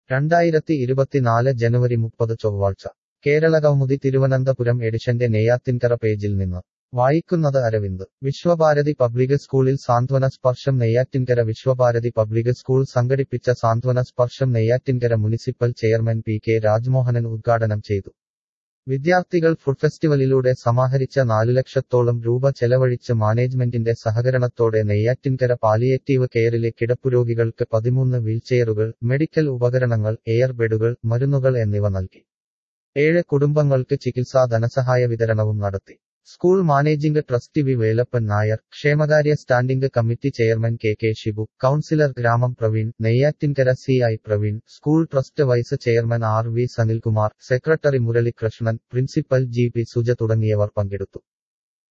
രണ്ടായിരത്തി ഇരുപത്തിനാല് ജനുവരി മുപ്പത് ചൊവ്വാഴ്ച കേരള കൗമുദി തിരുവനന്തപുരം എഡിഷന്റെ നെയ്യാത്തിൻകര പേജിൽ നിന്ന് വായിക്കുന്നത് അരവിന്ദ് വിശ്വഭാരതി പബ്ലിക് സ്കൂളിൽ സാന്ത്വന സ്പർശം നെയ്യാറ്റിൻകര വിശ്വഭാരതി പബ്ലിക് സ്കൂൾ സംഘടിപ്പിച്ച സാന്ത്വന സ്പർശം Neyyattinkara municipal chairman P K Rajmohanan ഉദ്ഘാടനം ചെയ്തു വിദ്യാർത്ഥികൾ ഫുഡ് ഫെസ്റ്റിവലിലൂടെ സമാഹരിച്ച നാലു ലക്ഷത്തോളം രൂപ ചെലവഴിച്ച് മാനേജ്മെന്റിന്റെ സഹകരണത്തോടെ നെയ്യാറ്റിൻകര പാലിയേറ്റീവ് കെയറിലെ കിടപ്പുരോഗികൾക്ക് പതിമൂന്ന് വീൽചെയറുകൾ മെഡിക്കൽ ഉപകരണങ്ങൾ എയർ ബെഡുകൾ മരുന്നുകൾ എന്നിവ നൽകി ഏഴ് കുടുംബങ്ങൾക്ക് ചികിത്സാ ധനസഹായ വിതരണവും നടത്തി school managing trustee V Velappan Nair ക്ഷേമകാര്യ standing committee chairman K K Shibu councillor Gramam Praveen Neyyattinkara C I Praveen school trust vice chairman R V Sanilkumar secretary Muralikrishnan principal G P Suja തുടങ്ങിയവർ പങ്കെടുത്തു